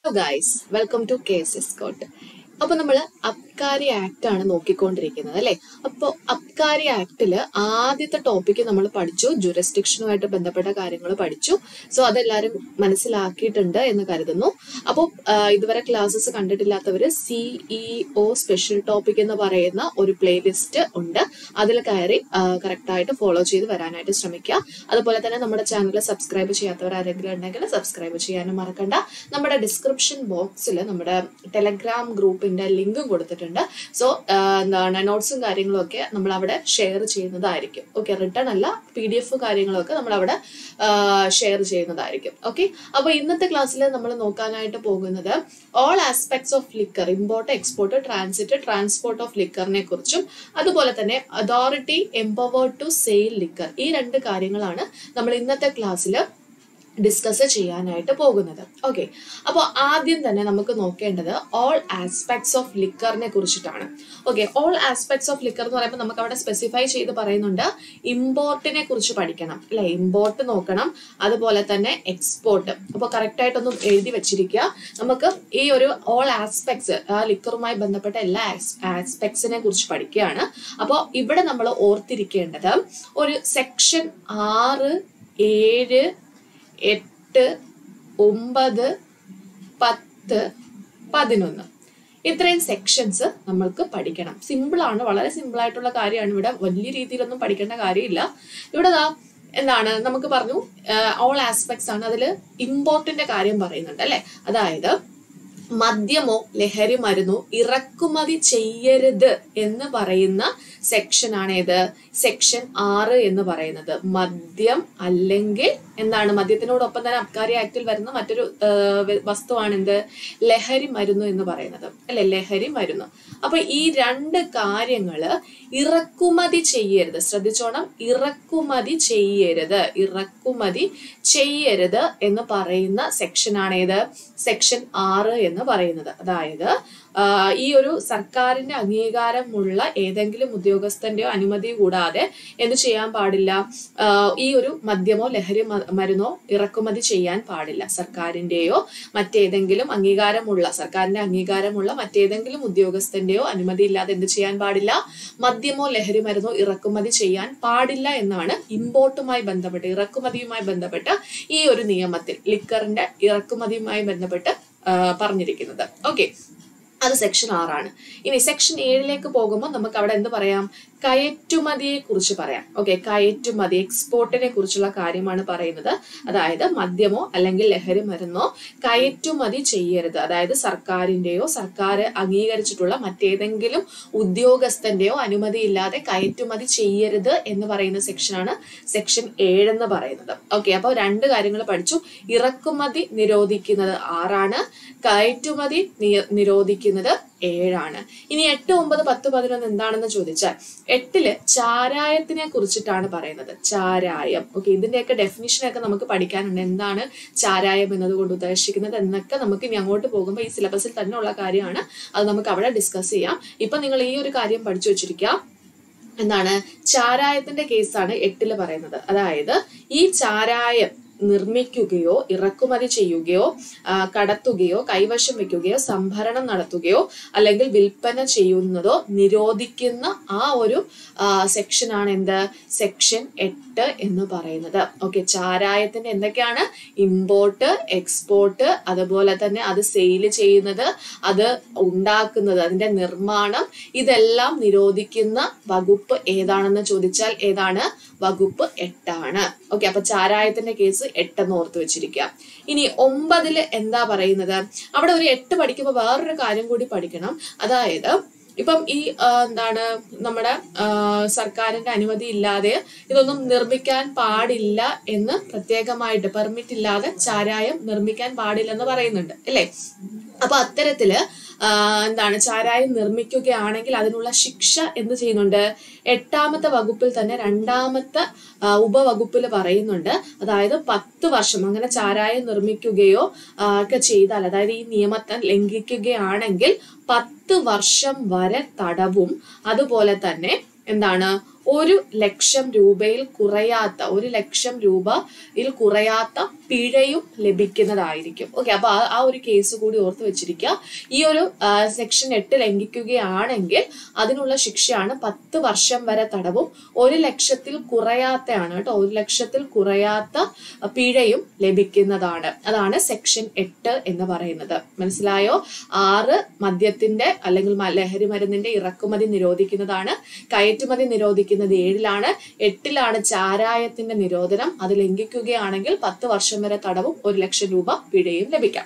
hello guys welcome to case escort അപ്പൊ നമ്മൾ അബ്കാരി act ആണ് നോക്കിക്കൊണ്ടിരിക്കുന്നത് അല്ലെ അപ്പൊ അബ്കാരി ആക്ടില് ആദ്യത്തെ ടോപ്പിക്ക് നമ്മൾ പഠിച്ചു ജുറസ്ഡിക്ഷനുമായിട്ട് ബന്ധപ്പെട്ട കാര്യങ്ങൾ പഠിച്ചു സോ അതെല്ലാരും മനസ്സിലാക്കിയിട്ടുണ്ട് എന്ന് കരുതുന്നു അപ്പോൾ ഇതുവരെ ക്ലാസ്സസ് കണ്ടിട്ടില്ലാത്തവര് സിഇഒ സ്പെഷ്യൽ ടോപ്പിക് എന്ന് പറയുന്ന ഒരു പ്ലേലിസ്റ്റ് ഉണ്ട് അതിൽ കയറി കറക്റ്റ് ആയിട്ട് ഫോളോ ചെയ്ത് വരാനായിട്ട് ശ്രമിക്കുക അതുപോലെ തന്നെ നമ്മുടെ ചാനൽ സബ്സ്ക്രൈബ് ചെയ്യാത്തവർ ആരെങ്കിലും ഉണ്ടെങ്കിൽ സബ്സ്ക്രൈബ് ചെയ്യാനും മറക്കണ്ട നമ്മുടെ ഡിസ്ക്രിപ്ഷൻ ബോക്സിൽ നമ്മുടെ ടെലഗ്രാം ഗ്രൂപ്പിന്റെ ലിങ്കും കൊടുത്തിട്ടുണ്ട് സോ എന്താണ് നോട്ട്സും കാര്യങ്ങളും ഒക്കെ നമ്മൾ അവിടെ ഷെയർ ചെയ്യുന്നതായിരിക്കും ഓക്കെ റിട്ടേൺ അല്ല പി ഡി എഫ് കാര്യങ്ങളൊക്കെ നമ്മൾ അവിടെ ഷെയർ ചെയ്യുന്നതായിരിക്കും ഓക്കെ അപ്പൊ ഇന്നത്തെ ക്ലാസ്സിൽ നമ്മൾ നോക്കാനായിട്ട് പോകുന്നത് all aspects of liquor import export transit transport of ലിക്കറിനെ കുറിച്ചും അതുപോലെ തന്നെ authority empowered to sale liquor ഈ രണ്ട് കാര്യങ്ങളാണ് നമ്മൾ ഇന്നത്തെ ക്ലാസ്സിൽ ഡിസ്കസ് ചെയ്യാനായിട്ട് പോകുന്നത് ഓക്കെ അപ്പോൾ ആദ്യം തന്നെ നമുക്ക് നോക്കേണ്ടത് ഓൾ ആസ്പെക്ട്സ് ഓഫ് ലിക്കറിനെ കുറിച്ചിട്ടാണ് okay all aspects of liquor എന്ന് പറയുമ്പോൾ നമുക്ക് അവിടെ സ്പെസിഫൈ ചെയ്ത് പറയുന്നുണ്ട് ഇമ്പോർട്ടിനെ കുറിച്ച് പഠിക്കണം അല്ലെ ഇമ്പോർട്ട് നോക്കണം അതുപോലെ തന്നെ എക്സ്പോർട്ട് അപ്പോൾ കറക്റ്റ് ആയിട്ടൊന്നും എഴുതി വെച്ചിരിക്കുക നമുക്ക് ഈ ഒരു ഓൾ ആസ്പെക്ട്സ് ആ ലിക്കറുമായി ബന്ധപ്പെട്ട എല്ലാ ആസ്പെക്ട്സിനെ കുറിച്ച് പഠിക്കുകയാണ് അപ്പോൾ ഇവിടെ നമ്മൾ ഓർത്തിരിക്കേണ്ടത് ഒരു സെക്ഷൻ ആറ് ഏഴ് എട്ട് ഒമ്പത് പത്ത് പതിനൊന്ന് ഇത്രയും സെക്ഷൻസ് നമ്മൾക്ക് പഠിക്കണം സിമ്പിൾ ആണ് വളരെ സിമ്പിൾ ആയിട്ടുള്ള കാര്യമാണ് ഇവിടെ വലിയ രീതിയിലൊന്നും പഠിക്കേണ്ട കാര്യമില്ല ഇവിടെ ദാ എന്താണ് നമുക്ക് പറഞ്ഞു ഓൾ ആസ്പെക്ട്സ് ആണ് അതിൽ ഇമ്പോർട്ടന്റ് കാര്യം പറയുന്നുണ്ട് അല്ലെ അതായത് മദ്യമോ ലഹരി മരുന്നോ ഇറക്കുമതി ചെയ്യരുത് എന്ന് പറയുന്ന സെക്ഷൻ ആണ് ഏത് സെക്ഷൻ ആറ് എന്ന് പറയുന്നത് മദ്യം അല്ലെങ്കിൽ എന്താണ് മദ്യത്തിനോടൊപ്പം തന്നെ അബ്കാരി ആക്ടിൽ വരുന്ന മറ്റൊരു വസ്തുവാണ് എന്ത് ലഹരി മരുന്ന് എന്ന് പറയുന്നത് അല്ലെ ലഹരി മരുന്ന് അപ്പൊ ഈ രണ്ട് കാര്യങ്ങള് ഇറക്കുമതി ചെയ്യരുത് ശ്രദ്ധിച്ചോണം ഇറക്കുമതി ചെയ്യരുത് ഇറക്കുമതി ചെയ്യരുത് എന്ന് പറയുന്ന സെക്ഷൻ ആണ് ഏത് സെക്ഷൻ ആറ് എന്ന് പറയുന്നത് അതായത് ഈ ഒരു സർക്കാരിന്റെ അംഗീകാരമുള്ള ഏതെങ്കിലും ഉദ്യോഗസ്ഥന്റെയോ അനുമതി കൂടാതെ എന്ത് ചെയ്യാൻ പാടില്ല ഈ ഒരു മദ്യമോ ലഹരി മരുന്നോ ഇറക്കുമതി ചെയ്യാൻ പാടില്ല സർക്കാരിന്റെയോ മറ്റേതെങ്കിലും അംഗീകാരമുള്ള സർക്കാരിന്റെ അംഗീകാരമുള്ള മറ്റേതെങ്കിലും ഉദ്യോഗസ്ഥന്റെയോ അനുമതി ഇല്ലാതെ എന്ത് ചെയ്യാൻ പാടില്ല മദ്യമോ ലഹരി മരുന്നോ ഇറക്കുമതി ചെയ്യാൻ പാടില്ല എന്നാണ് ഇമ്പോർട്ടുമായി ബന്ധപ്പെട്ട് ഇറക്കുമതിയുമായി ബന്ധപ്പെട്ട് ഈ ഒരു നിയമത്തിൽ ലിക്കറിന്റെ ഇറക്കുമതിയുമായി ബന്ധപ്പെട്ട് പറഞ്ഞിരിക്കുന്നത് ഓക്കെ അത് സെക്ഷൻ ആറാണ് ഇനി സെക്ഷൻ ഏഴിലേക്ക് പോകുമ്പോൾ നമുക്ക് അവിടെ എന്ത് പറയാം കയറ്റുമതിയെ കുറിച്ച് പറയാം ഓക്കെ കയറ്റുമതി എക്സ്പോർട്ടിനെ കുറിച്ചുള്ള കാര്യമാണ് പറയുന്നത് അതായത് മദ്യമോ അല്ലെങ്കിൽ ലഹരി മരുന്നോ കയറ്റുമതി ചെയ്യരുത് അതായത് സർക്കാരിന്റെയോ സർക്കാർ അംഗീകരിച്ചിട്ടുള്ള മറ്റേതെങ്കിലും ഉദ്യോഗസ്ഥന്റെയോ അനുമതി ഇല്ലാതെ കയറ്റുമതി ചെയ്യരുത് എന്ന് പറയുന്ന സെക്ഷനാണ് സെക്ഷൻ ഏഴ് എന്ന് പറയുന്നത് ഓക്കെ അപ്പോൾ രണ്ട് കാര്യങ്ങൾ പഠിച്ചു ഇറക്കുമതി നിരോധിക്കുന്നത് ആറാണ് കയറ്റുമതി നിരോധിക്കുന്നത് ഏഴാണ് ഇനി എട്ട് ഒമ്പത് പത്ത് പതിനൊന്ന് എന്താണെന്ന് ചോദിച്ചാൽ എട്ടില് ചാരായത്തിനെ കുറിച്ചിട്ടാണ് പറയുന്നത് ചാരായം ഓക്കെ ഇതിന്റെയൊക്കെ ഡെഫിനിഷൻ ഒക്കെ നമുക്ക് പഠിക്കാനുണ്ട് എന്താണ് ചാരായം എന്നതുകൊണ്ട് ഉദ്ദേശിക്കുന്നത് എന്നൊക്കെ നമുക്ക് ഇനി അങ്ങോട്ട് പോകുമ്പോൾ ഈ സിലബസിൽ തന്നെ ഉള്ള കാര്യമാണ് അത് നമുക്ക് അവിടെ ഡിസ്കസ് ചെയ്യാം ഇപ്പൊ നിങ്ങൾ ഈ ഒരു കാര്യം പഠിച്ചു വെച്ചിരിക്കുക എന്താണ് ചാരായത്തിന്റെ കേസാണ് എട്ടില് പറയുന്നത് അതായത് ഈ ചാരായം നിർമ്മിക്കുകയോ ഇറക്കുമതി ചെയ്യുകയോ കടത്തുകയോ കൈവശം വെക്കുകയോ സംഭരണം നടത്തുകയോ അല്ലെങ്കിൽ വിൽപ്പന ചെയ്യുന്നതോ നിരോധിക്കുന്ന ആ ഒരു സെക്ഷനാണ് എന്ത് സെക്ഷൻ എട്ട് എന്ന് പറയുന്നത് ഓക്കെ ചാരായത്തിന്റെ എന്തൊക്കെയാണ് ഇമ്പോർട്ട് എക്സ്പോർട്ട് അതുപോലെ തന്നെ അത് സെയിൽ ചെയ്യുന്നത് അത് ഉണ്ടാക്കുന്നത് അതിന്റെ നിർമ്മാണം ഇതെല്ലാം നിരോധിക്കുന്ന വകുപ്പ് ഏതാണെന്ന് ചോദിച്ചാൽ ഏതാണ് വകുപ്പ് എട്ടാണ് ഓക്കെ അപ്പൊ ചാരായത്തിന്റെ കേസ് എട്ടെന്ന് ഓർത്ത് വെച്ചിരിക്കുക ഇനി ഒമ്പതില് എന്താ പറയുന്നത് അവിടെ ഒരു എട്ട് പഠിക്കുമ്പോൾ വേറൊരു കാര്യം കൂടി പഠിക്കണം അതായത് ഇപ്പം ഈ എന്താണ് നമ്മുടെ സർക്കാരിന്റെ അനുമതി ഇല്ലാതെ ഇതൊന്നും നിർമ്മിക്കാൻ പാടില്ല എന്ന് പ്രത്യേകമായിട്ട് പെർമിറ്റ് ഇല്ലാതെ ചാരായം നിർമ്മിക്കാൻ പാടില്ലെന്ന് പറയുന്നുണ്ട് അല്ലേ അപ്പൊ അത്തരത്തില് എന്താണ് ചാരായം നിർമ്മിക്കുകയാണെങ്കിൽ അതിനുള്ള ശിക്ഷ എന്ത് ചെയ്യുന്നുണ്ട് എട്ടാമത്തെ വകുപ്പിൽ തന്നെ രണ്ടാമത്തെ ഉപവകുപ്പിൽ പറയുന്നുണ്ട് അതായത് പത്ത് വർഷം അങ്ങനെ ചാരായം നിർമ്മിക്കുകയോ ഒക്കെ ചെയ്താൽ അതായത് ഈ നിയമത്തെ ലംഘിക്കുകയാണെങ്കിൽ പത്ത് വർഷം വരെ തടവും അതുപോലെ തന്നെ എന്താണ് ഒരു ലക്ഷം രൂപയിൽ കുറയാത്ത ഒരു ലക്ഷം രൂപയിൽ കുറയാത്ത പിഴയും ലഭിക്കുന്നതായിരിക്കും ഓക്കെ അപ്പൊ ആ- ആ ഒരു കേസ് കൂടി ഓർത്ത് വെച്ചിരിക്കുക ഈ ഒരു സെക്ഷൻ എട്ട് ലംഘിക്കുകയാണെങ്കിൽ അതിനുള്ള ശിക്ഷയാണ് പത്ത് വർഷം വരെ തടവും ഒരു ലക്ഷത്തിൽ കുറയാത്തയാണ് കേട്ടോ ഒരു ലക്ഷത്തിൽ കുറയാത്ത അഹ്, പിഴയും ലഭിക്കുന്നതാണ് അതാണ് സെക്ഷൻ എട്ട് എന്ന് പറയുന്നത് മനസ്സിലായോ ആറ് മദ്യത്തിന്റെ അല്ലെങ്കിൽ മ- ലഹരി മരുന്നിന്റെ ഇറക്കുമതി നിരോധിക്കുന്നതാണ് കയറ്റുമതി നിരോധിക്കുന്നത് ഏഴിലാണ് എട്ടിലാണ് ചാരായത്തിന്റെ നിരോധനം അത് ലംഘിക്കുകയാണെങ്കിൽ പത്ത് വർഷം വരെ തടവും ഒരു ലക്ഷം രൂപ പിഴയും ലഭിക്കാം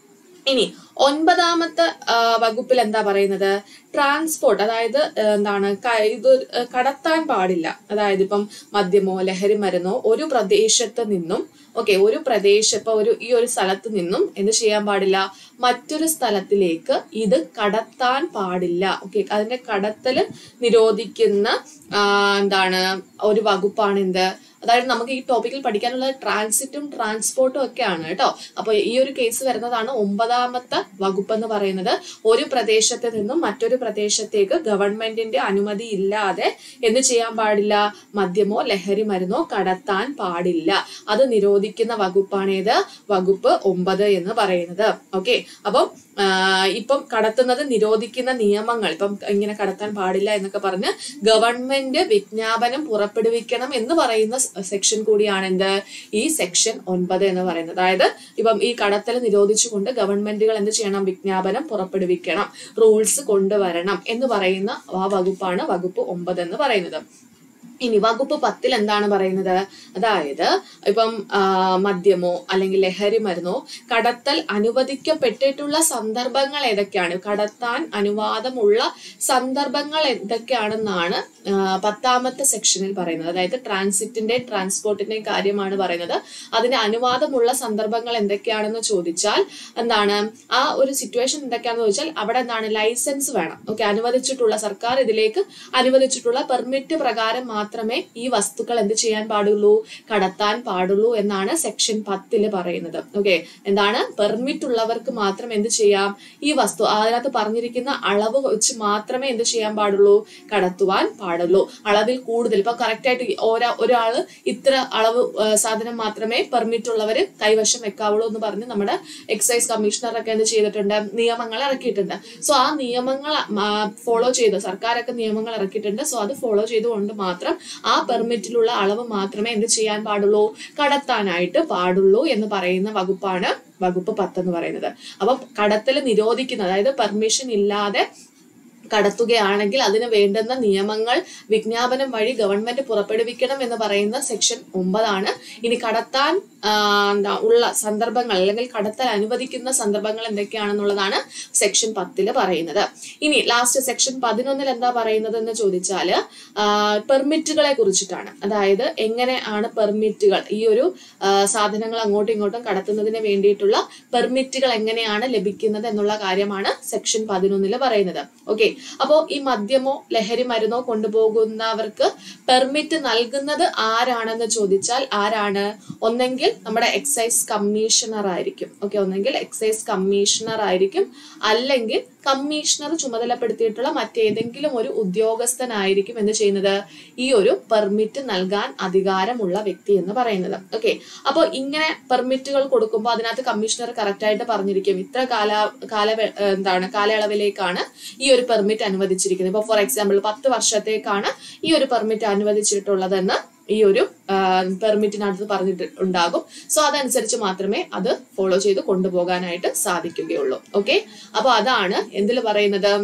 ഇനി ഒൻപതാമത്തെ ആ, വകുപ്പിൽ എന്താ പറയുന്നത് ട്രാൻസ്പോർട്ട് അതായത് ആ, എന്താണ് ക- ഇത് ആ, കടത്താൻ പാടില്ല അതായത് ഇപ്പം മദ്യമോ ലഹരി മരുന്നോ ഒരു പ്രദേശത്ത് നിന്നും ഓക്കെ ഒരു പ്രദേശം ഇപ്പൊ ഒരു ഈ ഒരു സ്ഥലത്ത് നിന്നും എന്ത് ചെയ്യാൻ പാടില്ല മറ്റൊരു സ്ഥലത്തിലേക്ക് ഇത് കടത്താൻ പാടില്ല ഓക്കെ അതിന്റെ കടത്തല് നിരോധിക്കുന്ന ആ, എന്താണ് ഒരു വകുപ്പാണ് എന്ത് അതായത് നമുക്ക് ഈ ടോപ്പിക്കിൽ പഠിക്കാനുള്ള ട്രാൻസിറ്റും ട്രാൻസ്പോർട്ടും ഒക്കെയാണ് കേട്ടോ അപ്പൊ ഈ ഒരു കേസ് വരുന്നതാണ് ഒമ്പതാമത്തെ വകുപ്പ് എന്ന് പറയുന്നത് ഒരു പ്രദേശത്ത് നിന്നും മറ്റൊരു പ്രദേശത്തേക്ക് ഗവൺമെന്റിന്റെ അനുമതി ഇല്ലാതെ എന്ത് ചെയ്യാൻ പാടില്ല മദ്യമോ ലഹരി മരുന്നോ കടത്താൻ പാടില്ല അത് നിരോധിക്കുന്ന വകുപ്പാണേത് വകുപ്പ് ഒമ്പത് എന്ന് പറയുന്നത് ഓക്കെ അപ്പം ആ, ഇപ്പം കടത്തുന്നത് നിരോധിക്കുന്ന നിയമങ്ങൾ ഇപ്പം ഇങ്ങനെ കടത്താൻ പാടില്ല എന്നൊക്കെ പറഞ്ഞ് ഗവൺമെന്റ് വിജ്ഞാപനം പുറപ്പെടുവിക്കണം എന്ന് പറയുന്ന സെക്ഷൻ കൂടിയാണ് എന്ത് ഈ സെക്ഷൻ ഒൻപത് എന്ന് പറയുന്നത് അതായത് ഇപ്പം ഈ കടത്തൽ നിരോധിച്ചുകൊണ്ട് ഗവൺമെന്റുകൾ എന്ത് ചെയ്യണം വിജ്ഞാപനം പുറപ്പെടുവിക്കണം റൂൾസ് കൊണ്ടുവരണം എന്ന് പറയുന്ന ആ വകുപ്പാണ് വകുപ്പ് ഒമ്പത് എന്ന് പറയുന്നത് ഇനി വകുപ്പ് പത്തിൽ എന്താണ് പറയുന്നത് അതായത് ഇപ്പം ആ, മദ്യമോ അല്ലെങ്കിൽ ലഹരി മരുന്നോ കടത്തൽ അനുവദിക്കപ്പെട്ടിട്ടുള്ള സന്ദർഭങ്ങൾ ഏതൊക്കെയാണ് കടത്താൻ അനുവാദമുള്ള സന്ദർഭങ്ങൾ എന്തൊക്കെയാണെന്നാണ് ആ, പത്താമത്തെ സെക്ഷനിൽ പറയുന്നത് അതായത് ട്രാൻസിറ്റിന്റെ ട്രാൻസ്പോർട്ടിന്റെ കാര്യമാണ് പറയുന്നത് അതിന് അനുവാദമുള്ള സന്ദർഭങ്ങൾ എന്തൊക്കെയാണെന്ന് ചോദിച്ചാൽ എന്താണ് ആ ഒരു സിറ്റുവേഷൻ എന്തൊക്കെയാണെന്ന് ചോദിച്ചാൽ അവിടെ എന്താണ് ലൈസൻസ് വേണം ഓക്കെ അനുവദിച്ചിട്ടുള്ള സർക്കാർ ഇതിലേക്ക് അനുവദിച്ചിട്ടുള്ള പെർമിറ്റ് പ്രകാരം മാത്രമേ ഈ വസ്തുക്കൾ എന്ത് ചെയ്യാൻ പാടുള്ളൂ കടത്താൻ പാടുള്ളൂ എന്നാണ് സെക്ഷൻ പത്തില് പറയുന്നത് ഓക്കെ എന്താണ് പെർമിറ്റ് ഉള്ളവർക്ക് മാത്രം എന്ത് ചെയ്യാം ഈ വസ്തു അതിനകത്ത് പറഞ്ഞിരിക്കുന്ന അളവ് വെച്ച് മാത്രമേ എന്ത് ചെയ്യാൻ പാടുള്ളൂ കടത്തുവാൻ പാടുള്ളൂ അളവിൽ കൂടുതൽ ഇപ്പൊ കറക്റ്റ് ആയിട്ട് ഒരാ ഒരാള് ഇത്ര അളവ് ആ, സാധനം മാത്രമേ പെർമിറ്റ് ഉള്ളവര് കൈവശം വെക്കാവുള്ളൂ എന്ന് പറഞ്ഞ് നമ്മുടെ എക്സൈസ് കമ്മീഷണറൊക്കെ എന്ത് ചെയ്തിട്ടുണ്ട് നിയമങ്ങൾ ഇറക്കിയിട്ടുണ്ട് സോ ആ നിയമങ്ങൾ ഫോളോ ചെയ്ത് സർക്കാരൊക്കെ നിയമങ്ങൾ ഇറക്കിയിട്ടുണ്ട് സോ അത് ഫോളോ ചെയ്തുകൊണ്ട് മാത്രം ആ പെർമിറ്റിലുള്ള അളവ് മാത്രമേ എന്ത് ചെയ്യാൻ പാടുള്ളൂ കടത്താനായിട്ട് പാടുള്ളൂ എന്ന് പറയുന്ന വകുപ്പാണ് വകുപ്പ് പത്ത് എന്ന് പറയുന്നത് അപ്പം കടത്തൽ നിരോധിക്കുന്നത് അതായത് പെർമിഷൻ ഇല്ലാതെ കടത്തുകയാണെങ്കിൽ അതിന് വേണ്ടുന്ന നിയമങ്ങൾ വിജ്ഞാപനം വഴി ഗവൺമെന്റ് പുറപ്പെടുവിക്കണം എന്ന് പറയുന്ന സെക്ഷൻ ഒമ്പതാണ് ഇനി കടത്താൻ ആ, എന്താ ഉള്ള സന്ദർഭങ്ങൾ അല്ലെങ്കിൽ കടത്തൽ അനുവദിക്കുന്ന സന്ദർഭങ്ങൾ എന്തൊക്കെയാണെന്നുള്ളതാണ് സെക്ഷൻ പത്തില് പറയുന്നത് ഇനി ലാസ്റ്റ് സെക്ഷൻ പതിനൊന്നിൽ എന്താ പറയുന്നത് എന്ന് ചോദിച്ചാല് പെർമിറ്റുകളെ കുറിച്ചിട്ടാണ് അതായത് എങ്ങനെയാണ് പെർമിറ്റുകൾ ഈ ഒരു ആ, സാധനങ്ങൾ അങ്ങോട്ടും ഇങ്ങോട്ടും കടത്തുന്നതിന് വേണ്ടിയിട്ടുള്ള പെർമിറ്റുകൾ എങ്ങനെയാണ് ലഭിക്കുന്നത് എന്നുള്ള കാര്യമാണ് സെക്ഷൻ പതിനൊന്നില് പറയുന്നത് ഓക്കെ അപ്പോ ഈ മദ്യമോ ലഹരി മരുന്നോ കൊണ്ടുപോകുന്നവർക്ക് പെർമിറ്റ് നൽകുന്നത് ആരാണെന്ന് ചോദിച്ചാൽ ആരാണ് ഒന്നെങ്കിൽ നമ്മുടെ എക്സൈസ് കമ്മീഷണർ ആയിരിക്കും ഓക്കെ ഒന്നെങ്കിൽ എക്സൈസ് കമ്മീഷണർ ആയിരിക്കും അല്ലെങ്കിൽ കമ്മീഷണർ ചുമതലപ്പെടുത്തിയിട്ടുള്ള മറ്റേതെങ്കിലും ഒരു ഉദ്യോഗസ്ഥനായിരിക്കും എന്ന് ചെയ്യുന്നത് ഈ ഒരു പെർമിറ്റ് നൽകാൻ അധികാരമുള്ള വ്യക്തി എന്ന് പറയുന്നത് ഓക്കെ അപ്പോൾ ഇങ്ങനെ പെർമിറ്റുകൾ കൊടുക്കുമ്പോൾ അതിനകത്ത് കമ്മീഷണർ കറക്റ്റ് ആയിട്ട് പറഞ്ഞിരിക്കും ഇത്ര കാല കാല എന്താണ് കാലയളവിലേക്കാണ് ഈ ഒരു പെർമിറ്റ് അനുവദിച്ചിരിക്കുന്നത് ഇപ്പൊ ഫോർ എക്സാമ്പിൾ പത്ത് വർഷത്തേക്കാണ് ഈ ഒരു പെർമിറ്റ് അനുവദിച്ചിട്ടുള്ളതെന്ന് ഈ ഒരു പെർമിറ്റിനകത്ത് പറഞ്ഞിട്ട് ഉണ്ടാകും സോ അതനുസരിച്ച് മാത്രമേ അത് ഫോളോ ചെയ്ത് കൊണ്ടുപോകാനായിട്ട് സാധിക്കുകയുള്ളൂ ഓക്കെ അപ്പൊ അതാണ് എന്തിൽ പറയുന്നത്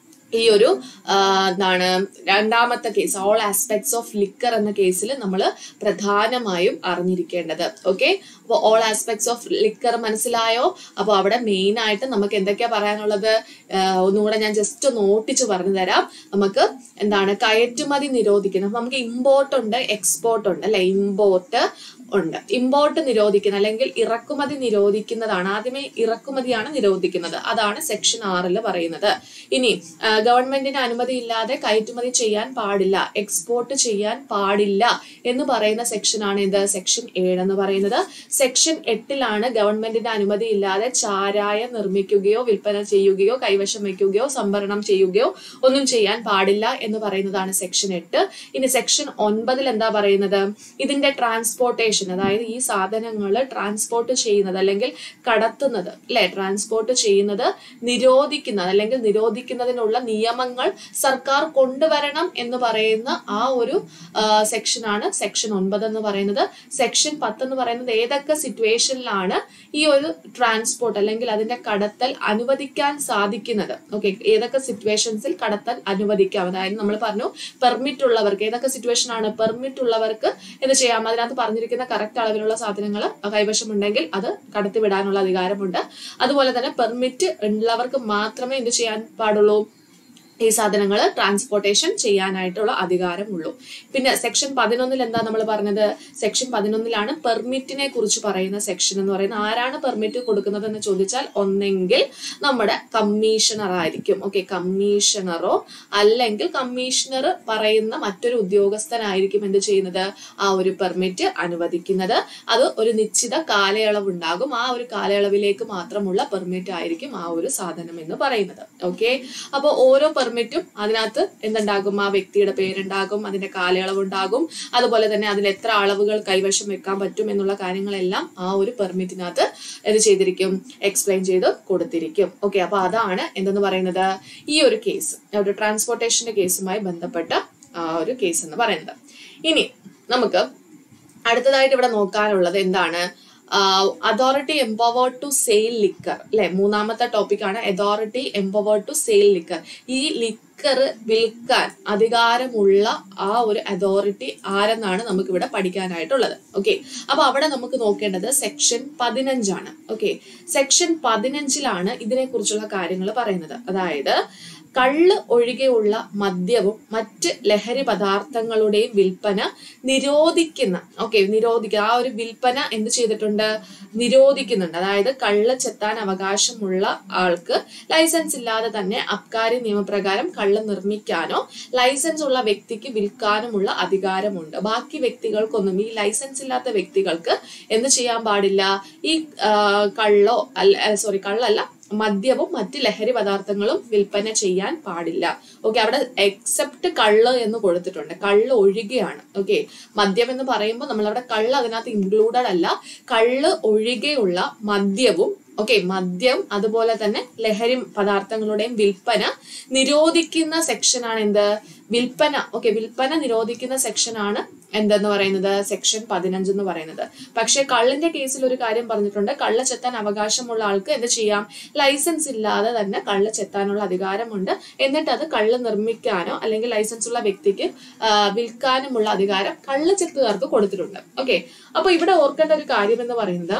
ഈ ഒരു ആ, എന്താണ് രണ്ടാമത്തെ case all aspects of liquor എന്ന കേസിൽ നമ്മൾ പ്രധാനമായും അറിഞ്ഞിരിക്കേണ്ടത് ഓക്കെ അപ്പോൾ ഓൾ ആസ്പെക്ട്സ് ഓഫ് ലിക്കർ മനസ്സിലായോ അപ്പോൾ അവിടെ മെയിൻ ആയിട്ട് നമുക്ക് എന്തൊക്കെയാ പറയാനുള്ളത് ആ, ഒന്നുകൂടെ ഞാൻ ജസ്റ്റ് ഒന്ന് ഓട്ടിച്ച് പറഞ്ഞു തരാം നമുക്ക് എന്താണ് കയറ്റുമതി നിരോധിക്കുന്നത് അപ്പൊ നമുക്ക് ഇമ്പോർട്ട് ഉണ്ട് എക്സ്പോർട്ട് ഉണ്ട് അല്ലെ ഇമ്പോർട്ട് ഉണ്ട് ഇമ്പോർട്ട് നിരോധിക്കുന്ന അല്ലെങ്കിൽ ഇറക്കുമതി നിരോധിക്കുന്നതാണ് ആദ്യമേ ഇറക്കുമതിയാണ് നിരോധിക്കുന്നത് അതാണ് സെക്ഷൻ ആറിൽ പറയുന്നത് ഇനി ആ, ഗവൺമെന്റിന് അനുമതി ഇല്ലാതെ കയറ്റുമതി ചെയ്യാൻ പാടില്ല എക്സ്പോർട്ട് ചെയ്യാൻ പാടില്ല എന്ന് പറയുന്ന സെക്ഷനാണ് ഇത് സെക്ഷൻ ഏഴ് എന്ന് പറയുന്നത് സെക്ഷൻ എട്ടിലാണ് ഗവൺമെന്റിന്റെ അനുമതി ഇല്ലാതെ ചാരായം നിർമ്മിക്കുകയോ വിൽപ്പന ചെയ്യുകയോ കൈവശം വയ്ക്കുകയോ സംഭരണം ചെയ്യുകയോ ഒന്നും ചെയ്യാൻ പാടില്ല എന്ന് പറയുന്നതാണ് സെക്ഷൻ എട്ട് ഇനി സെക്ഷൻ ഒൻപതിൽ എന്താ പറയുന്നത് ഇതിന്റെ ട്രാൻസ്പോർട്ടേഷൻ അതായത് ഈ സാധനങ്ങൾ ട്രാൻസ്പോർട്ട് ചെയ്യുന്നത് അല്ലെങ്കിൽ കടത്തുന്നത് അല്ലെ ട്രാൻസ്പോർട്ട് ചെയ്യുന്നത് നിരോധിക്കുന്നത് അല്ലെങ്കിൽ നിരോധിക്കുന്നതിനുള്ള നിയമങ്ങൾ സർക്കാർ കൊണ്ടുവരണം എന്ന് പറയുന്ന ആ ഒരു സെക്ഷനാണ് സെക്ഷൻ ഒൻപത് എന്ന് പറയുന്നത് സെക്ഷൻ പത്ത് എന്ന് പറയുന്നത് ഏതൊക്കെ സിറ്റുവേഷനിലാണ് ഈ ഒരു ട്രാൻസ്പോർട്ട് അല്ലെങ്കിൽ അതിന്റെ കടത്തൽ അനുവദിക്കാൻ സാധിക്കുന്നത് ഓക്കെ ഏതൊക്കെ സിറ്റുവേഷൻസിൽ കടത്തൽ അനുവദിക്കാം അതായത് നമ്മൾ പറഞ്ഞു പെർമിറ്റ് ഉള്ളവർക്ക് ഏതൊക്കെ സിറ്റുവേഷൻ ആണ് പെർമിറ്റ് ഉള്ളവർക്ക് എന്ത് ചെയ്യാം അതിനകത്ത് പറഞ്ഞിരിക്കുന്ന കറക്റ്റ് അളവിലുള്ള സാധനങ്ങൾ കൈവശമുണ്ടെങ്കിൽ അത് കടത്തിവിടാനുള്ള അധികാരമുണ്ട് അതുപോലെ തന്നെ പെർമിറ്റ് ഉള്ളവർക്ക് മാത്രമേ എന്ത് ചെയ്യാൻ പാടുള്ളൂ ഈ സാധനങ്ങൾ ട്രാൻസ്പോർട്ടേഷൻ ചെയ്യാനായിട്ടുള്ള അധികാരമുള്ളൂ പിന്നെ സെക്ഷൻ പതിനൊന്നിൽ എന്താ നമ്മൾ പറഞ്ഞത് സെക്ഷൻ പതിനൊന്നിലാണ് പെർമിറ്റിനെ കുറിച്ച് പറയുന്ന സെക്ഷൻ എന്ന് പറയുന്നത് ആരാണ് പെർമിറ്റ് കൊടുക്കുന്നത് എന്ന് ചോദിച്ചാൽ ഒന്നെങ്കിൽ നമ്മുടെ കമ്മീഷണർ ആയിരിക്കും ഓക്കെ കമ്മീഷണറോ അല്ലെങ്കിൽ കമ്മീഷണർ പറയുന്ന മറ്റൊരു ഉദ്യോഗസ്ഥനായിരിക്കും എന്ത് ചെയ്യുന്നത് ആ ഒരു പെർമിറ്റ് അനുവദിക്കുന്നത് അത് ഒരു നിശ്ചിത കാലയളവ് ഉണ്ടാകും ആ ഒരു കാലയളവിലേക്ക് മാത്രമുള്ള പെർമിറ്റ് ആയിരിക്കും ആ ഒരു സാധനം എന്ന് പറയുന്നത് ഓക്കെ അപ്പോൾ ഓരോ പെർമിറ്റും അതിനകത്ത് എന്തുണ്ടാകും ആ വ്യക്തിയുടെ പേരുണ്ടാകും അതിന്റെ കാലയളവ് ഉണ്ടാകും അതുപോലെ തന്നെ അതിൽ എത്ര അളവുകൾ കൈവശം വെക്കാൻ പറ്റും എന്നുള്ള കാര്യങ്ങളെല്ലാം ആ ഒരു പെർമിറ്റിനകത്ത് എന്ത് ചെയ്തിരിക്കും എക്സ്പ്ലെയിൻ ചെയ്ത് കൊടുത്തിരിക്കും ഓക്കെ അപ്പൊ അതാണ് എന്തെന്ന് പറയുന്നത് ഈ ഒരു കേസ് ഒരു ട്രാൻസ്പോർട്ടേഷന്റെ കേസുമായി ബന്ധപ്പെട്ട ആ ഒരു കേസ് എന്ന് പറയുന്നത് ഇനി നമുക്ക് അടുത്തതായിട്ട് ഇവിടെ നോക്കാനുള്ളത് എന്താണ് authority empowered to sale liquor അല്ലെ മൂന്നാമത്തെ ടോപ്പിക്കാണ് authority empowered to sale liquor ഈ ലിക്കർ വിൽക്കാൻ അധികാരമുള്ള ആ ഒരു അതോറിറ്റി ആരെന്നാണ് നമുക്ക് ഇവിടെ പഠിക്കാനായിട്ടുള്ളത് ഓക്കെ അപ്പൊ അവിടെ നമുക്ക് നോക്കേണ്ടത് സെക്ഷൻ പതിനഞ്ചാണ് ഓക്കെ സെക്ഷൻ പതിനഞ്ചിലാണ് ഇതിനെ കുറിച്ചുള്ള കാര്യങ്ങൾ പറയുന്നത് അതായത് കള്ള് ഒഴികെയുള്ള മദ്യവും മറ്റ് ലഹരി പദാർത്ഥങ്ങളുടെയും വിൽപ്പന നിരോധിക്കുന്ന ഓക്കെ നിരോധിക്കുക ആ ഒരു വിൽപ്പന എന്ത് ചെയ്തിട്ടുണ്ട് നിരോധിക്കുന്നുണ്ട് അതായത് കള്ള് ചെത്താൻ അവകാശമുള്ള ആൾക്ക് ലൈസൻസ് ഇല്ലാതെ തന്നെ അബ്കാരി നിയമപ്രകാരം കള്ള് നിർമ്മിക്കാനോ ലൈസൻസ് ഉള്ള വ്യക്തിക്ക് വിൽക്കാനുമുള്ള അധികാരമുണ്ട് ബാക്കി വ്യക്തികൾക്കൊന്നും ഈ ലൈസൻസ് ഇല്ലാത്ത വ്യക്തികൾക്ക് എന്ത് ചെയ്യാൻ പാടില്ല ഈ ആ, കള്ളോ അല്ല സോറി കള്ളല്ല മദ്യവും മറ്റ് ലഹരി പദാർത്ഥങ്ങളും വിൽപ്പന ചെയ്യാൻ പാടില്ല ഓക്കെ അവിടെ എക്സെപ്റ്റ് കള്ള് എന്ന് കൊടുത്തിട്ടുണ്ട് കള്ള് ഒഴികെയാണ് ഓക്കെ മദ്യം എന്ന് പറയുമ്പോൾ നമ്മൾ അവിടെ കള്ള് അതിനകത്ത് ഇൻക്ലൂഡഡ് അല്ല കള്ള് ഒഴികെയുള്ള മദ്യവും ഓക്കെ മദ്യം അതുപോലെ തന്നെ ലഹരി പദാർത്ഥങ്ങളുടെയും വിൽപ്പന നിരോധിക്കുന്ന സെക്ഷനാണ് എന്ത് വിൽപ്പന ഓക്കെ വിൽപ്പന നിരോധിക്കുന്ന സെക്ഷനാണ് എന്തെന്ന് പറയുന്നത് സെക്ഷൻ പതിനഞ്ച് എന്ന് പറയുന്നത് പക്ഷേ കള്ളിന്റെ കേസിൽ ഒരു കാര്യം പറഞ്ഞിട്ടുണ്ട് കള്ള ചെത്താൻ അവകാശമുള്ള ആൾക്ക് എന്ത് ചെയ്യാം ലൈസൻസ് ഇല്ലാതെ തന്നെ കള്ള ചെത്താനുള്ള അധികാരമുണ്ട് എന്നിട്ട് അത് കള്ള് നിർമ്മിക്കാനോ അല്ലെങ്കിൽ ലൈസൻസ് ഉള്ള വ്യക്തിക്ക് ആ, വിൽക്കാനുമുള്ള അധികാരം കള്ളച്ചെത്തുകാർക്ക് കൊടുത്തിട്ടുണ്ട് ഓക്കെ അപ്പൊ ഇവിടെ ഓർക്കേണ്ട ഒരു കാര്യം എന്ന് പറയുന്നത്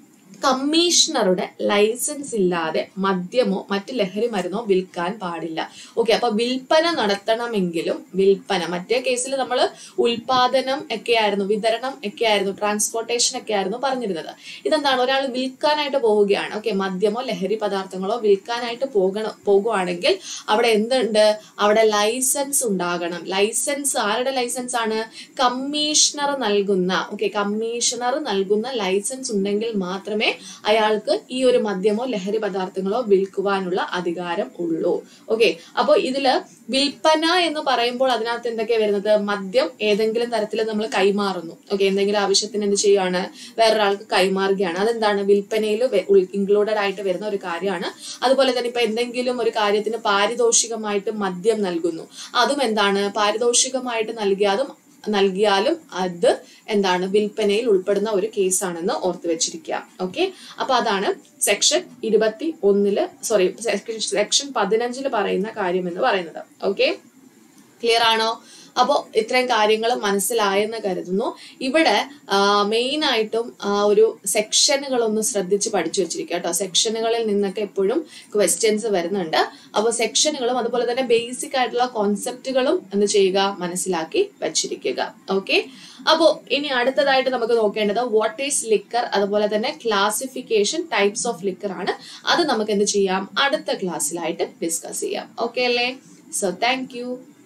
കമ്മീഷണറുടെ ലൈസൻസ് ഇല്ലാതെ മദ്യമോ മറ്റ് ലഹരി മരുന്നോ വിൽക്കാൻ പാടില്ല ഓക്കെ അപ്പൊ വിൽപ്പന നടത്തണമെങ്കിലും വിൽപ്പന മറ്റേ കേസിൽ നമ്മൾ ഉൽപാദനം ഒക്കെ ആയിരുന്നു വിതരണം ഒക്കെ ആയിരുന്നു ട്രാൻസ്പോർട്ടേഷൻ ഒക്കെ ആയിരുന്നു പറഞ്ഞിരുന്നത് ഇതെന്താണ് ഒരാൾ വിൽക്കാനായിട്ട് പോവുകയാണ് ഓക്കെ മദ്യമോ ലഹരി പദാർത്ഥങ്ങളോ വിൽക്കാനായിട്ട് പോകണം പോകുവാണെങ്കിൽ അവിടെ എന്തുണ്ട് അവിടെ ലൈസൻസ് ഉണ്ടാകണം ലൈസൻസ് ആരുടെ ലൈസൻസ് ആണ് കമ്മീഷണർ നൽകുന്ന ഓക്കെ കമ്മീഷണർ നൽകുന്ന ലൈസൻസ് ഉണ്ടെങ്കിൽ മാത്രമേ അയാൾക്ക് ഈ ഒരു മദ്യമോ ലഹരി പദാർത്ഥങ്ങളോ വിൽക്കുവാനുള്ള അധികാരം ഉള്ളൂ ഓക്കെ അപ്പൊ ഇതില് വിൽപ്പന എന്ന് പറയുമ്പോൾ അതിനകത്ത് എന്തൊക്കെയാ വരുന്നത് മദ്യം ഏതെങ്കിലും തരത്തിൽ നമ്മൾ കൈമാറുന്നു ഓക്കെ എന്തെങ്കിലും ആവശ്യത്തിന് എന്ത് ചെയ്യുകയാണ് വേറൊരാൾക്ക് കൈമാറുകയാണ് അതെന്താണ് വിൽപ്പനയിൽ ഇൻക്ലൂഡഡ് ആയിട്ട് വരുന്ന ഒരു കാര്യമാണ് അതുപോലെ തന്നെ ഇപ്പൊ എന്തെങ്കിലും ഒരു കാര്യത്തിന് പാരിതോഷികമായിട്ട് മദ്യം നൽകുന്നു അതും എന്താണ് പാരിതോഷികമായിട്ട് നൽകിയാലും നൽകിയാലും അത് എന്താണ് വിൽപ്പനയിൽ ഉൾപ്പെടുന്ന ഒരു കേസാണെന്ന് ഓർത്ത് വെച്ചിരിക്കുക ഓക്കെ അപ്പൊ അതാണ് സെക്ഷൻ ഇരുപത്തി ഒന്നില് സോറി സെക്ഷൻ പതിനഞ്ചില് പറയുന്ന കാര്യം എന്ന് പറയുന്നത് ഓക്കെ ക്ലിയർ ആണോ അപ്പോൾ ഇത്രയും കാര്യങ്ങൾ മനസ്സിലായെന്ന് കരുതുന്നു ഇവിടെ മെയിൻ ആയിട്ടും ആ, ഒരു സെക്ഷനുകൾ ഒന്ന് ശ്രദ്ധിച്ച് പഠിച്ചു വെച്ചിരിക്കുക കേട്ടോ സെക്ഷനുകളിൽ നിന്നൊക്കെ എപ്പോഴും ക്വസ്റ്റ്യൻസ് വരുന്നുണ്ട് അപ്പോൾ സെക്ഷനുകളും അതുപോലെ തന്നെ ബേസിക് ആയിട്ടുള്ള കോൺസെപ്റ്റുകളും എന്ത് ചെയ്യുക മനസ്സിലാക്കി വെച്ചിരിക്കുക ഓക്കെ അപ്പോൾ ഇനി അടുത്തതായിട്ട് നമുക്ക് നോക്കേണ്ടത് വാട്ട് ഈസ് ലിക്കർ അതുപോലെ തന്നെ ക്ലാസിഫിക്കേഷൻ ടൈപ്സ് ഓഫ് ലിക്കർ ആണ് അത് നമുക്ക് എന്ത് ചെയ്യാം അടുത്ത ക്ലാസ്സിലായിട്ട് ഡിസ്കസ് ചെയ്യാം ഓക്കെ അല്ലേ സോ താങ്ക് യു